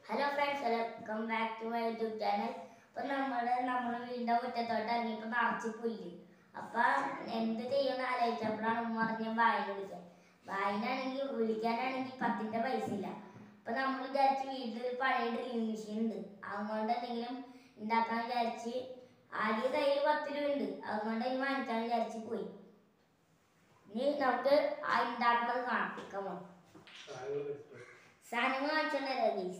hello friends welcome back to my YouTube channel അപ്പൊ നമ്മള് നമ്മുടെ വീടിന്റെ മുറ്റത്തോട്ട് ഇറങ്ങിയപ്പോ നിറച്ച് പുല്ല് അപ്പൊ എന്ത് ചെയ്യുന്ന ആലോചിച്ചപ്പോഴാണ് ഉമ്മ പറഞ്ഞ വായന വിളിക്കാൻ വായനാണെങ്കിൽ വിളിക്കാനാണെങ്കിൽ പത്തിന്റെ പൈസ ഇല്ല അപ്പൊ നമ്മൾ വിചാരിച്ച് വീട്ടിൽ ഒരു പഴയ ഡ്രില്ലിംഗ് മെഷീൻ ഉണ്ട് അതുകൊണ്ട് എന്തെങ്കിലും ഉണ്ടാക്കാൻ വിചാരിച്ച് ആദ്യ കയ്യിൽ പത്ത് രൂപ ഉണ്ട് അതുകൊണ്ട് ഇനി വാങ്ങിക്കാൻ വിചാരിച്ച് പോയി ഇനി നമുക്ക് ആ ഉണ്ടാക്കുന്നത് കാണാം കമോ സാധനങ്ങൾ വാങ്ങിച്ചോണ്ടല്ലോ ഗീസ്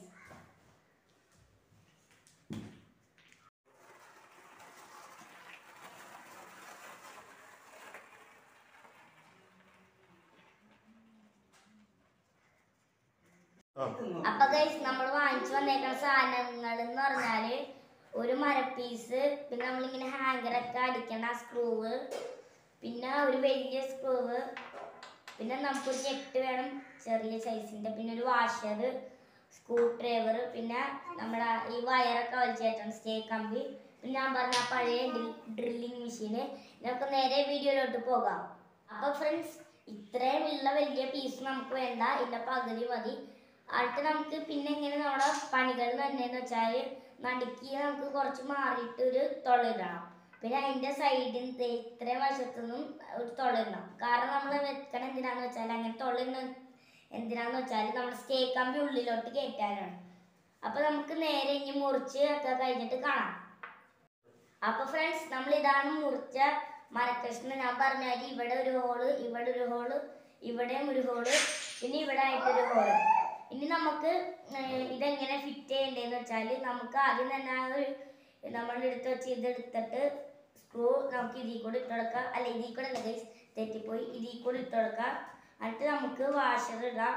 അപ്പൊ ഗൈസ് നമ്മൾ വാങ്ങിച്ചു വന്നേക്കുന്ന സാധനങ്ങൾ എന്ന് പറഞ്ഞാല് ഒരു മരപ്പീസ് പിന്നെ നമ്മളിങ്ങനെ ഹാങ്കറൊക്കെ അടിക്കണ സ്ക്രൂവ് പിന്നെ ഒരു വലിയ സ്ക്രൂവ് പിന്നെ നമുക്കൊരു ഞെട്ട് വേണം ചെറിയ സൈസിന്റെ പിന്നെ ഒരു വാഷർ സ്ക്രൂ ഡ്രൈവർ പിന്നെ നമ്മുടെ ഈ വയറൊക്കെ വലിച്ചേറ്റണം സ്റ്റേ കമ്പി പിന്നെ ഞാൻ പറഞ്ഞ ആ പഴയ ഡ്രില്ലിംഗ് മെഷീന് നമുക്ക് നേരെ വീഡിയോയിലോട്ട് പോകാം അപ്പൊ ഫ്രണ്ട്സ് ഇത്രയും ഉള്ള വലിയ പീസ് നമുക്ക് വേണ്ട ഇതിന്റെ പകുതി മതി അടുത്ത് നമുക്ക് പിന്നെ എങ്ങനെ നമ്മുടെ പണികൾ തന്നെയെന്ന് വെച്ചാൽ നടുക്കി നമുക്ക് കുറച്ച് മാറിയിട്ട് ഒരു തുളയിടണം പിന്നെ അതിന്റെ സൈഡിൽ ഇത്രയും വശത്തുനിന്നും ഒരു തുളയിടണം കാരണം നമ്മൾ വെക്കണം എന്തിനാന്ന് വെച്ചാൽ അങ്ങനെ തുളയിടണ എന്തിനാന്ന് വെച്ചാൽ നമ്മുടെ സ്റ്റേ കമ്പി ഉള്ളിലോട്ട് കയറ്റാനാണ് അപ്പൊ നമുക്ക് നേരെ ഇനി മുറിച്ച് ഒക്കെ കഴിഞ്ഞിട്ട് കാണാം അപ്പൊ ഫ്രണ്ട്സ് നമ്മൾ ഇതാണ് മുറിച്ച മരക്കഷ്ണം ഞാൻ പറഞ്ഞാൽ ഇവിടെ ഒരു ഹോള് ഇവിടെ ഒരു ഹോള് ഇവിടെയും ഒരു ഹോള് പിന്നെ ഇവിടെ ആയിട്ടൊരു ഹോള് ഇനി നമുക്ക് ഏർ ഇതെങ്ങനെ ഫിറ്റ് ചെയ്യേണ്ടതെന്ന് വെച്ചാൽ നമുക്ക് ആദ്യം തന്നെ ആ ഒരു നമ്മൾ എടുത്ത് വെച്ച് ഇതെടുത്തിട്ട് സ്ക്രൂ നമുക്ക് ഇതിൽ കൂടെ ഇട്ട് കൊടുക്കാം അല്ല ഇതിൽ കൂടെ അല്ല ഗൈസ് തെറ്റിപ്പോയി ഇതിൽ കൂടെ ഇട്ട് കൊടുക്കാം എന്നിട്ട് നമുക്ക് വാഷർ ഇടാം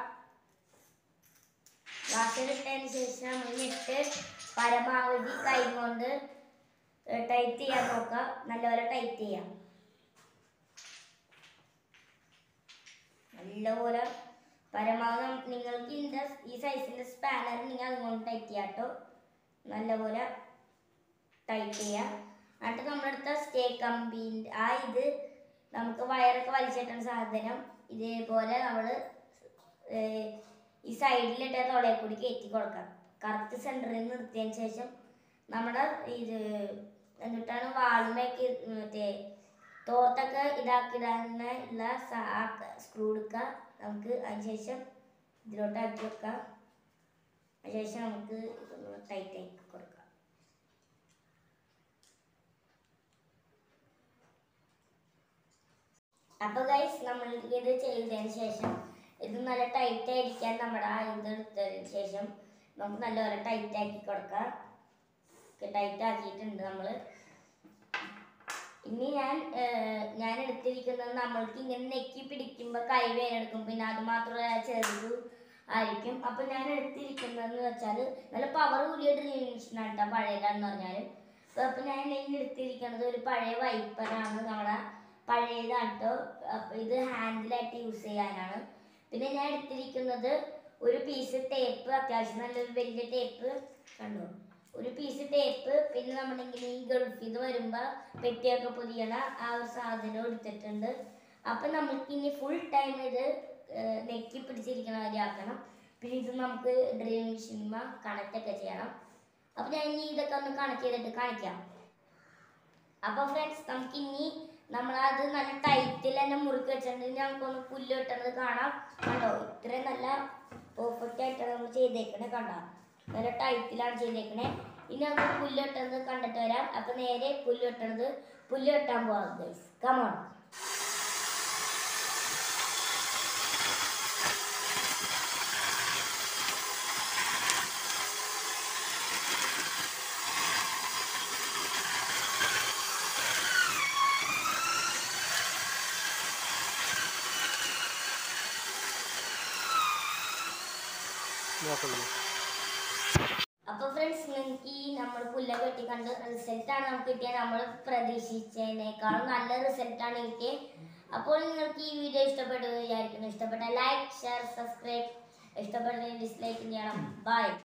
വാഷർ ഇട്ടതിന് ശേഷം നമ്മൾ ഞെട്ട് പരമാവധി കൈ കൊണ്ട് ടൈറ്റ് ചെയ്യാൻ നോക്കാം നല്ലപോലെ ടൈറ്റ് ചെയ്യാം നല്ലപോലെ പരമാവധി നം- നിങ്ങൾക്ക് ഇതിന്റെ ഈ സൈസിന്റെ സ്പാനർ നിങ്ങൾ അതുകൊണ്ട് ടൈറ്റ് ചെയ്യാം കേട്ടോ നല്ലപോലെ ടൈറ്റ് ചെയ്യാം എന്നിട്ട് നമ്മളെടുത്ത സ്റ്റേ കമ്പീൻ്റെ ആ ഇത് നമുക്ക് വയറൊക്കെ വലിച്ചിട്ടുന്ന സാധനം ഇതേപോലെ നമ്മൾ ഈ സൈഡിലിട്ട തൊളയെ കൂടി കയറ്റി കൊടുക്കാം കറക്റ്റ് സെൻറ്ററിൽ നിർത്തിയതിന് ശേഷം നമ്മുടെ ഇത് എന്നിട്ടാണ് വാളുമേക്ക് മറ്റേ തോർത്തൊക്കെ ഇതാക്കിടാനുള്ള ഉള്ള സ്ക്രൂ എടുക്കുക നമുക്ക് അതിന് ശേഷം ഇതിലോട്ട് ആക്കി വെക്കാം അതിന് ശേഷം നമുക്ക് ഇതൊന്ന് ടൈറ്റ് ആക്കി കൊടുക്കാം അപ്പൊ ഗൈസ് നമ്മൾ ഇത് ചെയ്തതിന് ശേഷം ഇത് നല്ല ടൈറ്റ് ആയിരിക്കാൻ നമ്മുടെ ആ ഇത് എടുത്തതിന് ശേഷം നമുക്ക് നല്ലപോലെ ടൈറ്റ് ആക്കി കൊടുക്കാം ടൈറ്റ് ആക്കിയിട്ടുണ്ട് നമ്മൾ ഇനി ഞാൻ ഏർ, ഞാൻ എടുത്തിരിക്കുന്നത് നമ്മൾക്ക് ഇങ്ങനെ നെക്കി പിടിക്കുമ്പോൾ കൈ വേനെടുക്കും പിന്നെ അത് മാത്രമല്ല ചെറുത് ആയിരിക്കും അപ്പൊ ഞാൻ എടുത്തിരിക്കുന്നതെന്ന് വെച്ചാൽ നല്ല പവർ കൂടിയ ഡ്രില്ലിംഗ് മെഷീനാണ് കേട്ടോ പഴയതാന്ന് പറഞ്ഞാലും അപ്പൊ അപ്പൊ ഞാൻ ഇനി എടുത്തിരിക്കുന്നത് ഒരു പഴയ വൈപ്പറാണ് നമ്മുടെ പഴയതാണ് കേട്ടോ അപ്പൊ ഇത് ഹാൻഡിലായിട്ട് യൂസ് ചെയ്യാനാണ് പിന്നെ ഞാൻ എടുത്തിരിക്കുന്നത് ഒരു പീസ് ടേപ്പ് അത്യാവശ്യം നല്ലൊരു വലിയ ടേപ്പ് കണ്ടോ ഒരു പീസ് ടേപ്പ് പിന്നെ നമ്മളിങ്ങനെ ഈ ഗൾഫിൽ നിന്ന് വരുമ്പോൾ പെട്ടിയൊക്കെ പൊതിയണ ആ ഒരു സാധനം എടുത്തിട്ടുണ്ട് അപ്പം നമുക്ക് ഇനി ഫുൾ ടൈം ഇത് ഏർ, നെക്കി പിടിച്ചിരിക്കണ മാതിരി ആക്കണം പിന്നെ ഇത് നമുക്ക് ഡ്രില്ലിംഗ് മെഷീനുമ കണക്റ്റ് ഒക്കെ ചെയ്യണം അപ്പം ഞാൻ ഇനി ഇതൊക്കെ ഒന്ന് കണക്ട് ചെയ്തിട്ട് കാണിക്കാം അപ്പൊ ഫ്രണ്ട്സ് നമുക്ക് ഇനി നമ്മളത് നല്ല ടൈറ്റിൽ തന്നെ മുറുക്കി വെച്ചിട്ടുണ്ടെങ്കിൽ നമുക്കൊന്ന് പുല്ല് കിട്ടുന്നത് കാണാം കണ്ടോ ഇത്രയും നല്ല പെർഫെക്റ്റ് ആയിട്ടാണ് നമ്മൾ ചെയ്തേക്കണേ കണ്ടോ നല്ല ടൈറ്റിലാണ് ചെയ്തേക്കണേ ഇനി നമുക്ക് പുല്ല് കിട്ടുന്നത് കണ്ടിട്ട് വരാം അപ്പൊ നേരെ പുല്ല് കിട്ടുന്നത് പുല്ല് കിട്ടാൻ പോവാം ഗൈസ് കമോൺ അപ്പൊ ഫ്രണ്ട്സ് നിങ്ങൾക്ക് ഈ നമ്മൾ പുല്ലൊക്കെ വെട്ടി കണ്ട് റിസൾട്ട് ആണ് നമുക്ക് കിട്ടിയത് നമ്മൾ പ്രതീക്ഷിച്ചതിനേക്കാളും നല്ല റിസൾട്ട് ആണ് കിട്ടിയത് അപ്പോൾ നിങ്ങൾക്ക് ഈ വീഡിയോ ഇഷ്ടപ്പെട്ടു വിചാരിക്കുന്നു ഇഷ്ടപ്പെട്ട ലൈക്ക് ഷെയർ സബ്സ്ക്രൈബ് ഇഷ്ടപ്പെട്ട ഡിസ്ലൈക്ക് ചെയ്യണം ബൈ